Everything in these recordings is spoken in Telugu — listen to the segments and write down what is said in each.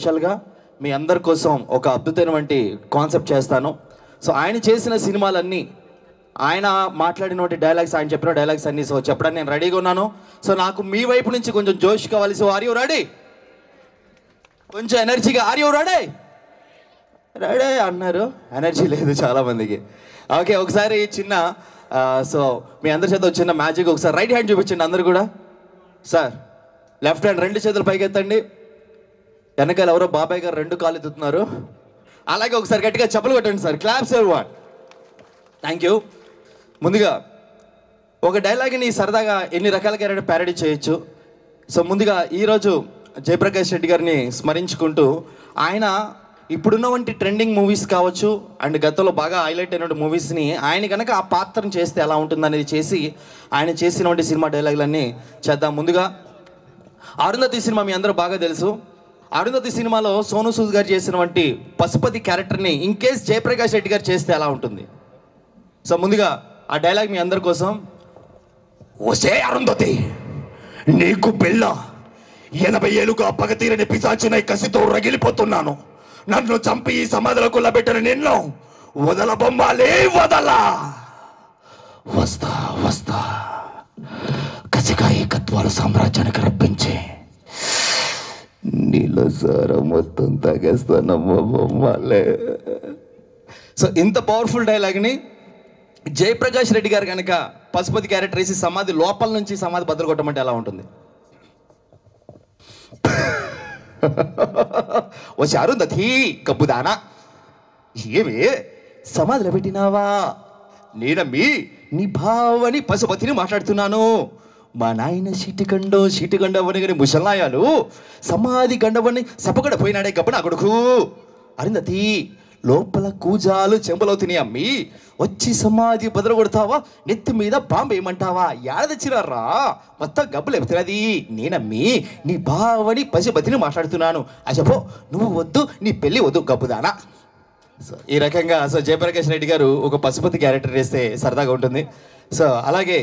స్పెషల్గా మీ అందరి కోసం ఒక అద్భుతమైనటువంటి కాన్సెప్ట్ చేస్తాను సో ఆయన చేసిన సినిమాలన్నీ ఆయన మాట్లాడినటువంటి డైలాగ్స్ ఆయన చెప్పిన డైలాగ్స్ అన్నీ సో చెప్పడానికి నేను రెడీగా ఉన్నాను సో నాకు మీ వైపు నుంచి కొంచెం జోష్ కావాలి సో ఆర్ యూ రెడీ కొంచెం ఎనర్జీగా ఆర్ యూ రెడీ రెడీ అన్నారు ఎనర్జీ లేదు చాలా మందికి ఓకే ఒకసారి చిన్న ఆ, సో మీ అందరి చేత చిన్న మ్యాజిక్ ఒకసారి రైట్ హ్యాండ్ చూపించండి అందరు కూడా సార్ లెఫ్ట్ హ్యాండ్ రెండు చేతులు పైకి ఎత్తండి వెనకాల ఎవరో బాబాయ్ గారు రెండు కాళ్ళు ఎత్తుతున్నారు అలాగే ఒకసారి గట్టిగా చెప్పలు కొట్టండి సార్ క్లాప్స్ ఎవరి వాట్ థ్యాంక్ యూ ముందుగా ఒక డైలాగ్ని సరదాగా ఎన్ని రకాలుగా ప్యారడీ చేయొచ్చు సో ముందుగా ఈరోజు జయప్రకాష్ రెడ్డి గారిని స్మరించుకుంటూ ఆయన ఇప్పుడున్నవంటి ట్రెండింగ్ మూవీస్ కావచ్చు అండ్ గతంలో బాగా హైలైట్ అయినటువంటి మూవీస్ని ఆయన కనుక ఆ పాత్రను చేస్తే ఎలా ఉంటుందనేది చేసి ఆయన చేసినటువంటి సినిమా డైలాగులన్నీ చేద్దాం ముందుగా అరుంధతి సినిమా మీ అందరూ బాగా తెలుసు అరుంధతి సినిమాలో సోను సూద్ గారు చేసినటువంటి పశుపతి క్యారెక్టర్ని ఇన్ కేస్ జయప్రకాష్ రెడ్డి గారు చేస్తే ఎలా ఉంటుంది సో ముందుగా ఆ డైలాగ్ మీ అందరి కోసం ఒసే అరుంధతి నీకు పిల్ల ఎనభై ఏళ్ళుగా పగతీరని పిశాచినై కసితో రగిలిపోతున్నాను నన్ను చంపి ఈ సమాధిలో కుల్లబెట్టిన నిన్ను వదల బొమ్మాలే వదలా వస్తా వస్తా కసిగా ఏకత్వాల సామ్రాజ్యానికి రప్పించి నీళ్ళ సారా మొత్తం తాగేస్తానమ్మ బొమ్మాలే సో ఇంత పవర్ఫుల్ డైలాగ్ని జయప్రకాష్ రెడ్డి గారు కనుక పశుపతి క్యారెక్టర్ వేసి సమాధి లోపల నుంచి సమాధి బద్దలు కొట్టమంటే ఎలా ఉంటుంది వచ్చి అరుంధతి కబ్బుదానా ఏమి సమాధిలో పెట్టినావా నేనమ్మి నీ భావని పశుపతిని మాట్లాడుతున్నాను మా నాయన షిటికండో షిటికండవని కానీ ముసలాయాలు సమాధి గండవని సపగడ పోయినాడే గబ్బన కొడుకు అరుంధతి లోపల కూజాలు చెంపలవుతున్నాయి అమ్మి వచ్చి సమాధి బదులు కొడతావా నెత్తి మీద బాంబు ఏమంటావా ఏడదచ్చినారా మొత్తం గబ్బులు ఎప్పుతున్నది నేనమ్మి నీ భావని పశుపతిని మాట్లాడుతున్నాను అసపో నువ్వు వద్దు నీ పెళ్ళి వద్దు గబ్బుదానా సో ఈ రకంగా సో జయప్రకాష్ రెడ్డి గారు ఒక పశుపతి క్యారెక్టర్ వేస్తే సరదాగా ఉంటుంది సో అలాగే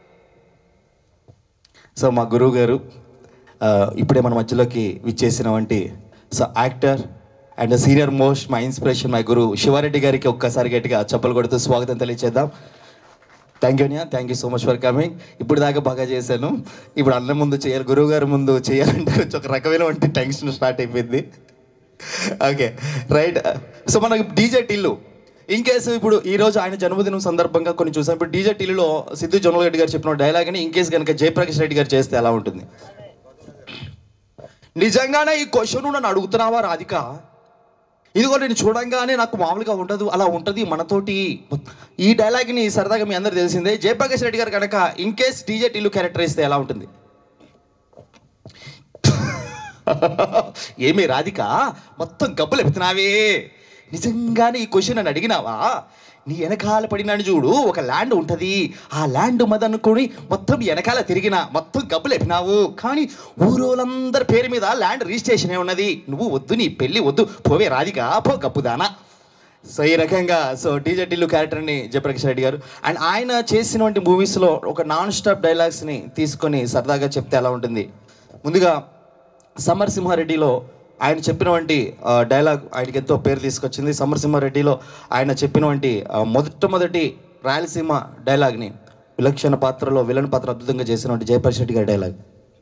సో మా గురువు గారు ఆ, ఇప్పుడే మన మధ్యలోకి విచ్చేసిన వంటి so actor and senior most మా ఇన్స్పిరేషన్ మా గురువు శివారెడ్డి గారికి ఒక్కసారి గట్టిగా చెప్పలు కొడుతూ స్వాగతం తెలియచేద్దాం thank you thank you so much for coming ఇప్పుడు దాకా బాగా చేశాను ఇప్పుడు అన్న ముందు చేయాలి గురువు గారి ముందు చేయాలంటే కొంచెం ఒక రకమైన వంటి టెన్షన్ స్టార్ట్ అయిపోయింది ఓకే రైట్ సో మనకి డీజే టిల్లు ఇన్ కేసు ఇప్పుడు ఈ రోజు ఆయన జన్మదినం సందర్భంగా కొన్ని చూసాం ఇప్పుడు డీజే టిల్లులో సిద్ధు జొన్నల రెడ్డి గారు చెప్పిన డైలాగ్ అని ఇన్ కేసు కనుక జయప్రకాష్ రెడ్డి గారు చేస్తే ఎలా ఉంటుంది నిజంగానే ఈ క్వశ్చన్ నన్ను అడుగుతున్నావా రాధిక ఇదిగో నేను చూడంగానే నాకు మామూలుగా ఉండదు అలా ఉంటుంది మనతోటి ఈ డైలాగ్ని సరదాగా మీ అందరు తెలిసిందే జయప్రకాష్ రెడ్డి గారు కనుక in case DJ Tillu character ఇస్తే ఎలా ఉంటుంది ఏమి రాధిక మొత్తం గబ్బులు ఎత్తునావే నిజంగానే ఈ క్వశ్చన్ నన్ను అడిగినావా నీ వెనకాల పడినాను చూడు ఒక ల్యాండ్ ఉంటుంది ఆ ల్యాండ్ మదనుకొని మొత్తం వెనకాల తిరిగిన మొత్తం గబ్బులు ఎప్పినావు కానీ ఊరోళ్ళందరి పేరు మీద ల్యాండ్ రిజిస్ట్రేషన్ ఉన్నది నువ్వు వద్దు నీ పెళ్ళి వద్దు పోవే రాధిక పో గప్పుదానా సో ఈ రకంగా సో డీజే టిల్లు క్యారెక్టర్ని జయప్రకాష్ రెడ్డి గారు అండ్ ఆయన చేసినటువంటి మూవీస్లో ఒక నాన్ స్టాప్ డైలాగ్స్ని తీసుకొని సరదాగా చెప్తే ఎలా ఉంటుంది ముందుగా సమరసింహారెడ్డిలో ఆయన చెప్పినటువంటి ఆ, డైలాగ్ ఆయనకి ఎంతో పేరు తీసుకొచ్చింది సమరసింహారెడ్డిలో ఆయన చెప్పినటువంటి ఆ, మొట్టమొదటి రాయలసీమ డైలాగ్ని విలక్షణ పాత్రలో విలన్ పాత్ర అద్భుతంగా చేసినటువంటి జయప్రకాష్ రెడ్డి గారి డైలాగ్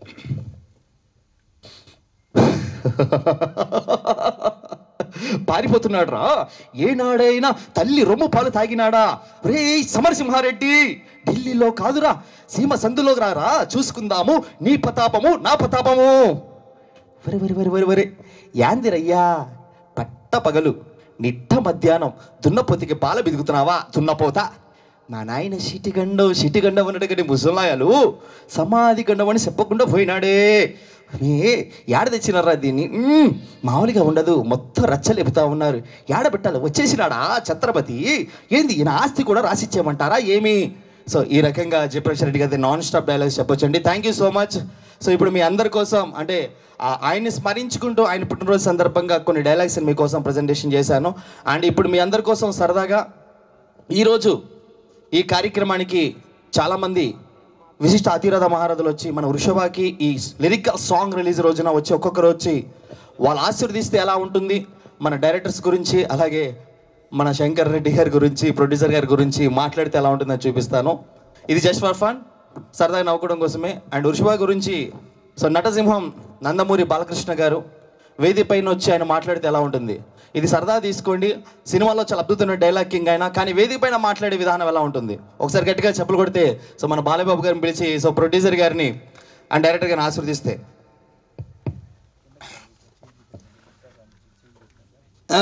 పారిపోతున్నాడు రా ఏనాడైనా తల్లి రొమ్ము పాలు తాగినాడా రే సమరసింహారెడ్డి ఢిల్లీలో కాదురా సీమ సందులో రారా చూసుకుందాము నీ ప్రతాపము నా ప్రతాపము వరి వరి వరి వరి వరి యాందిరయ్యా పట్ట పగలు నిట్ట మధ్యాహ్నం దున్నపోతికి పాల బిదుగుతున్నావా దున్నపోత మా నాయన సిటిగండో సిటిగండం అన్నట్టు కానీ ముసలాయాలు సమాధి గండమని చెప్పకుండా పోయినాడే ఏ ఏడ తెచ్చినారా దీన్ని మ్మ్, మామూలుగా ఉండదు మొత్తం రచ్చలేపుతా ఉన్నారు ఏడ పెట్టాలి వచ్చేసినాడా ఛత్రపతి ఏంది ఈయన ఆస్తి కూడా రాసిచ్చేయమంటారా ఏమి సో ఈ రకంగా జయప్రకాష్ రెడ్డి గారి నాన్ స్టాప్ డైలాగ్స్ చెప్పొచ్చండి thank you so much so ఇప్పుడు మీ అందరి కోసం అంటే ఆ- ఆయన్ని స్మరించుకుంటూ ఆయన పుట్టినరోజు సందర్భంగా కొన్ని డైలాగ్స్ మీకోసం ప్రజెంటేషన్ చేశాను అండ్ ఇప్పుడు మీ అందరి కోసం సరదాగా ఈరోజు ఈ కార్యక్రమానికి చాలామంది విశిష్ట అతిరథ మహారథులు వచ్చి మన వృషభాకి ఈ లిరికల్ సాంగ్ రిలీజ్ రోజున వచ్చి ఒక్కొక్కరు వచ్చి వాళ్ళు ఆశీర్వదిస్తే ఎలా ఉంటుంది మన డైరెక్టర్స్ గురించి అలాగే మన శంకర్ రెడ్డి గారి గురించి ప్రొడ్యూసర్ గారి గురించి మాట్లాడితే ఎలా ఉంటుందని చూపిస్తాను ఇది జస్ట్ ఫర్ ఫన్ సరదాగా నవ్వుకోవడం కోసమే అండ్ ఉషుభా గురించి సో నటసింహం నందమూరి బాలకృష్ణ గారు వేది పైన వచ్చి ఆయన మాట్లాడితే ఎలా ఉంటుంది ఇది సరదా తీసుకోండి సినిమాలో చాలా అద్భుతమైన డైలాగ్ కింగ్ అయినా కానీ వేదిక పైన మాట్లాడే విధానం ఎలా ఉంటుంది ఒకసారి గట్టిగా చెప్పులు కొడితే సో మన బాలబాబు గారిని పిలిచి సో ప్రొడ్యూసర్ గారిని అండ్ డైరెక్టర్ గారిని ఆశీర్వదిస్తే ఆ,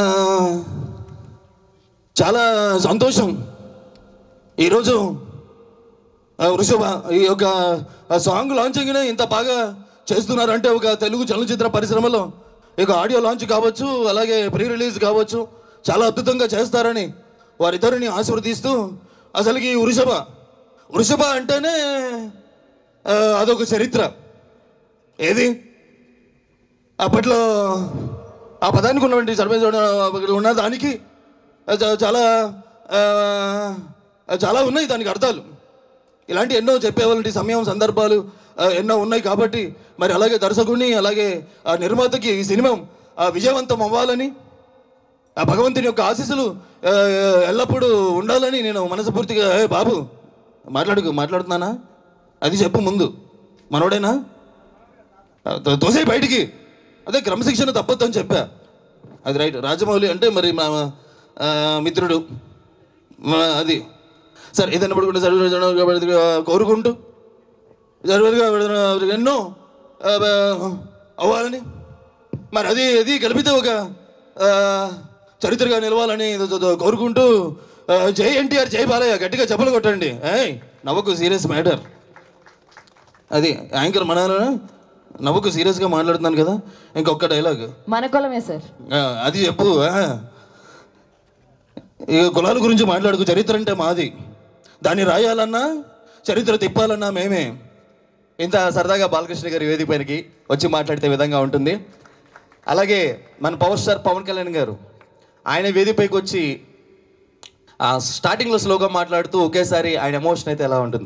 చాలా సంతోషం ఈరోజు ఆ, వృషభ ఈ యొక్క ఆ సాంగ్ లాంచింగ్నే ఇంత బాగా చేస్తున్నారంటే ఒక తెలుగు చలనచిత్ర పరిశ్రమలో ఇక ఆడియో లాంచ్ కావచ్చు అలాగే ప్రీ రిలీజ్ కావచ్చు చాలా అద్భుతంగా చేస్తారని వారిద్దరిని ఆశీర్వదిస్తూ అసలుకి ఈ వృషభ వృషభ అంటేనే ఆ, అదొక చరిత్ర ఏది అప్పట్లో ఆ పదానికి ఉన్నటువంటి సర్వేజ్ ఉన్న దానికి చా- చాలా ఆ, చాలా ఉన్నాయి దానికి అర్థాలు ఇలాంటి ఎన్నో చెప్పేవాళ్ళ సమయం సందర్భాలు ఆ, ఎన్నో ఉన్నాయి కాబట్టి మరి అలాగే దర్శకుడిని అలాగే ఆ నిర్మాతకి ఈ సినిమా ఆ, విజయవంతం అవ్వాలని ఆ భగవంతుని యొక్క ఆశీస్సులు ఆ, ఎల్లప్పుడూ ఉండాలని నేను మనస్ఫూర్తిగా "ఏ బాబు మాట్లాడు మాట్లాడుతున్నానా అది చెప్పు ముందు మనోడేనా ఆ, తో- తోసేయ్ బయటికి అదే క్రమశిక్షణ తప్పొద్దు అని చెప్పా అది రైట్ రాజమౌళి అంటే మరి మా ఆ, మిత్రుడు మా- అది సరే ఏదైనా పడుకుంటే సర్వే కోరుకుంటూ సర్వేగా ఎన్నో ఆ, ఆ, అవ్వాలని మరి అది అది కలిపితే ఒక ఆ, చరిత్రగా నిలవాలని కోరుకుంటూ ఆ, జై ఎన్టీఆర్ జై బాలయ్య గట్టిగా చెప్పలు కొట్టండి ఏయ్ నవ్వకు సీరియస్ మ్యాటర్ అది యాంకర్ మన నవ్వుకు సీరియస్గా మాట్లాడుతున్నాను కదా ఇంకొక డైలాగ్ మన కులమే సార్ అది చెప్పు ఆ. ఇక కులాల గురించి మాట్లాడుకు చరిత్ర అంటే మాది దాన్ని రాయాలన్నా చరిత్ర తిప్పాలన్నా మేమే ఇంత సరదాగా బాలకృష్ణ గారి వేదిక పైనకి వచ్చి మాట్లాడితే విధంగా ఉంటుంది అలాగే మన పవర్ స్టార్ పవన్ కళ్యాణ్ గారు ఆయన వేదికపైకి వచ్చి ఆ స్టార్టింగ్లో స్లోగా మాట్లాడుతూ ఒకేసారి ఆయన ఎమోషన్ అయితే ఎలా ఉంటుంది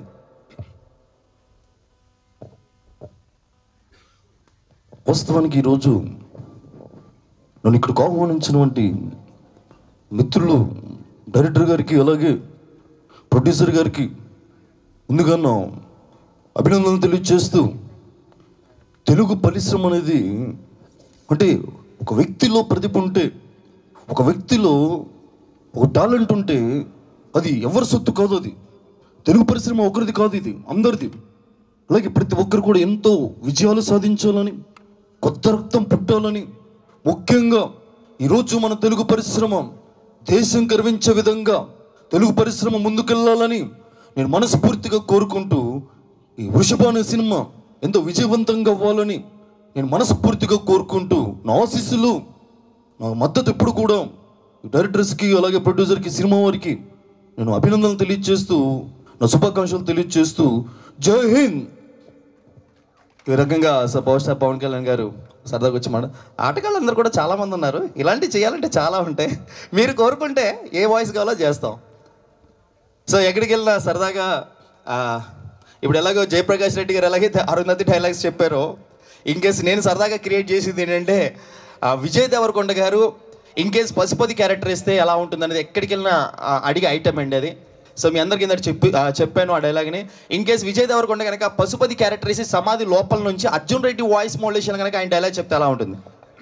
వాస్తవానికి ఈరోజు నన్ను ఇక్కడికి ఆహ్వానించినటువంటి మిత్రులు డైరెక్టర్ గారికి అలాగే ప్రొడ్యూసర్ గారికి ముందుగా నా అభినందనలు తెలియజేస్తూ తెలుగు పరిశ్రమ అనేది అంటే ఒక వ్యక్తిలో ప్రతిభ ఉంటే ఒక వ్యక్తిలో ఒక టాలెంట్ ఉంటే అది ఎవరి సొత్తు కాదు అది తెలుగు పరిశ్రమ ఒకరిది కాదు ఇది అందరిది అలాగే ప్రతి ఒక్కరు కూడా ఎంతో విజయాలు సాధించాలని కొత్త రక్తం పుట్టాలని ముఖ్యంగా ఈరోజు మన తెలుగు పరిశ్రమ దేశం గర్వించే విధంగా తెలుగు పరిశ్రమ ముందుకెళ్ళాలని నేను మనస్ఫూర్తిగా కోరుకుంటూ ఈ వృషభ అనే సినిమా ఎంతో విజయవంతంగా అవ్వాలని నేను మనస్ఫూర్తిగా కోరుకుంటూ నా ఆశీస్సులు నా మద్దతు ఎప్పుడు కూడా ఈ డైరెక్టర్స్కి అలాగే ప్రొడ్యూసర్కి సినిమా వారికి నేను అభినందనలు తెలియజేస్తూ నా శుభాకాంక్షలు తెలియజేస్తూ జై హింద్ ఈ రకంగా స- పవర్ స్టార్ పవన్ కళ్యాణ్ గారు సరదాగా వచ్చి మాట ఆటగాళ్ళు అందరూ కూడా చాలా మంది ఉన్నారు ఇలాంటివి చేయాలంటే చాలా ఉంటాయి మీరు కోరుకుంటే ఏ వాయిస్ కావాలో చేస్తాం సో ఎక్కడికి వెళ్ళినా సరదాగా ఆ, ఇప్పుడు ఎలాగో జయప్రకాష్ రెడ్డి గారు ఎలాగైతే అరుంధతి డైలాగ్స్ చెప్పారో ఇన్ కేస్ నేను సరదాగా క్రియేట్ చేసింది ఏంటంటే ఆ, విజయ్ దేవరకొండ గారు ఇన్ కేస్ పశుపతి క్యారెక్టర్ ఇస్తే ఎలా ఉంటుంది అనేది ఎక్కడికి వెళ్ళినా ఆ, అడిగే ఐటమ్ అండి అది సో మీ అందరికి కింద చెప్పి ఆ, చెప్పాను ఆ డైలాగ్ని ఇన్ కేస్ విజయ్ దేవరకొండ కనుక పశుపతి క్యారెక్టర్ వేసి సమాధి లోపల నుంచి అర్జున్ రెడ్డి వాయిస్ మోడలేషన్ కనుక ఆయన డైలాగ్ చెప్తే ఎలా ఉంటుంది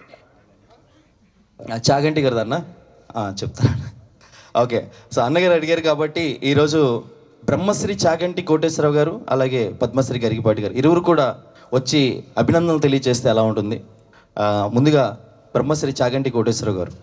ఆ, చాగంటి గారు అన్న చెప్తాను ఓకే సో అన్నగారు అడిగారు కాబట్టి ఈరోజు బ్రహ్మశ్రీ చాగంటి కోటేశ్వరరావు గారు అలాగే పద్మశ్రీ గరిగిపాటి గారు ఇరువురు కూడా వచ్చి అభినందనలు తెలియజేస్తే ఎలా ఉంటుంది ఆ, ముందుగా బ్రహ్మశ్రీ చాగంటి కోటేశ్వరరావు గారు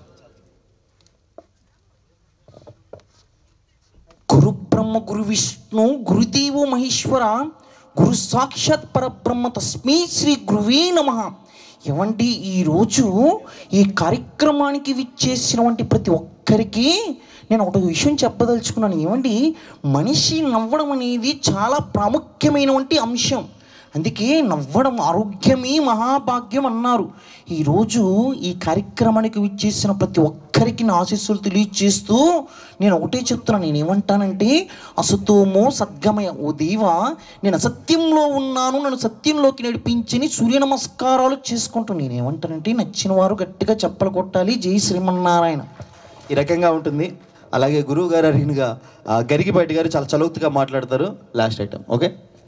గురు బ్రహ్మ గురు విష్ణు గురుదేవో మహేశ్వర గురు సాక్షాత్ పరబ్రహ్మ తస్మై శ్రీ గురువే నమ ఏమండి ఈరోజు ఈ కార్యక్రమానికి విచ్చేసినటువంటి ప్రతి ఒక్కరికి నేను ఒక విషయం చెప్పదలుచుకున్నాను ఏమండి మనిషి నవ్వడం అనేది చాలా ప్రాముఖ్యమైనటువంటి అంశం అందుకే నవ్వడం ఆరోగ్యమే మహాభాగ్యం అన్నారు ఈరోజు ఈ కార్యక్రమానికి విచ్చేసిన ప్రతి ఒక్కరికి నా ఆశీస్సులు తెలియజేస్తూ నేను ఒకటే చెప్తున్నాను నేను ఏమంటానంటే అసతోమో సద్గమయ ఓ దేవా నేను అసత్యంలో ఉన్నాను నన్ను సత్యంలోకి నడిపించని సూర్య నమస్కారాలు చేసుకుంటాను నేను ఏమంటానంటే నచ్చిన వారు గట్టిగా చెప్పలు కొట్టాలి జై శ్రీమన్నారాయణ ఈ రకంగా ఉంటుంది అలాగే గురువు గారు అడిగినగా ఆ, గరిగిపాటి గారు చాలా చలువుతుగా మాట్లాడతారు లాస్ట్ ఐటమ్ ఓకే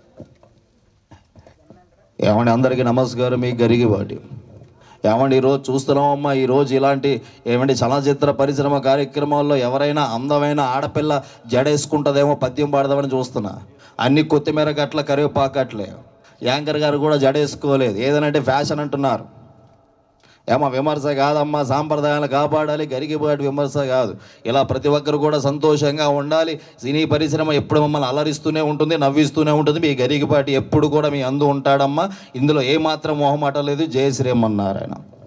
ఏమండి అందరికీ నమస్కారం మీ గరిగిపాటి ఏమండి ఈరోజు చూస్తున్నామమ్మా ఈరోజు ఇలాంటి ఏమండి చలనచిత్ర పరిశ్రమ కార్యక్రమాల్లో ఎవరైనా అందమైన ఆడపిల్ల జడేసుకుంటుందేమో పద్యం పాడదామని చూస్తున్నా అన్ని కొత్తిమీర గట్ల కరివేపాకట్లే యాంకర్ గారు కూడా జడేసుకోలేదు ఏదనంటే ఫ్యాషన్ అంటున్నారు ఏమో విమర్శ కాదమ్మా సాంప్రదాయాలు కాపాడాలి గరిగిపాటి విమర్శ కాదు ఇలా ప్రతి ఒక్కరు కూడా సంతోషంగా ఉండాలి సినీ పరిశ్రమ ఎప్పుడు మమ్మల్ని అలరిస్తూనే ఉంటుంది నవ్విస్తూనే ఉంటుంది మీ గరిగిపాటి ఎప్పుడు కూడా మీ అందు ఉంటాడమ్మా ఇందులో ఏమాత్రం మొహమాట లేదు జయ శ్రీమన్నారాయణ